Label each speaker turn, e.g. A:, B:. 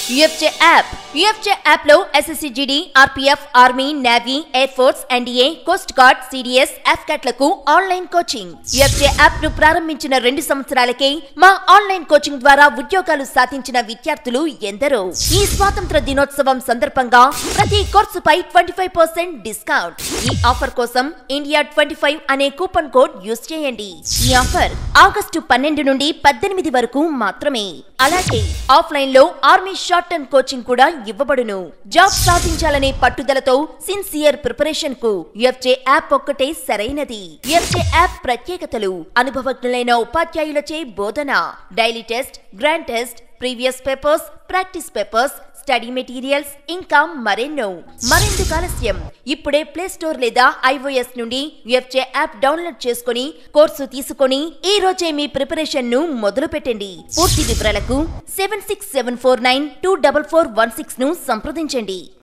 A: UFJ app UFJ app లో SSC GD RPF army navy air force NDA coast guard CDS AFCAT లకు online coaching UFJ app ను ప్రారంభించిన రెండు సంవత్సరాలకే మా ఆన్లైన్ కోచింగ్ ద్వారా ఉద్యోగాలు సాధించిన విద్యార్థులు ఎందరో ఈ స్వాతంత్ర దినోత్సవం సందర్భంగా ప్రతి కోర్సుపై ట్వంటీ ఫైవ్ పర్సెంట్ డిస్కౌంట్ ఈ ఆఫర్ కోసం ఇండియా ట్వంటీ ఫైవ్ అనే కూపన్ కోడ్ యూస్ చేయండి ఈ ఆఫర్ ఆగస్టు పన్నెండు నుండి పద్దెనిమిది వరకు మాత్రమే అలాగే ఆఫ్లైన్ లో ఆర్మీ షార్ట్ టర్మ్ కోచింగ్ కూడా ఇవ్వబడును జాబ్ సాధించాలనే పట్టుదలతో సిన్సియర్ ప్రిపరేషన్ కు ఎఫ్జే యాప్ ఒక్కటే సరైనది ఎఫ్జే యాప్ ప్రత్యేకతలు అనుభవజ్ఞులైన ఉపాధ్యాయులచే బోధన daily test grand test previous papers practice papers study materials ఇంకా మరెన్నో మరెందుకు ఆలస్యం ఇప్పుడే ప్లే స్టోర్ లేదా ఐఓఎస్ నుండి ఎఫ్జే యాప్ డౌన్లోడ్ చేసుకుని కోర్సు తీసుకొని ఈ రోజే మీ ప్రిపరేషన్ ను మొదలు పెట్టండి పూర్తి వివరాలకు seven six seven four nine two double four one six ను సంప్రదించండి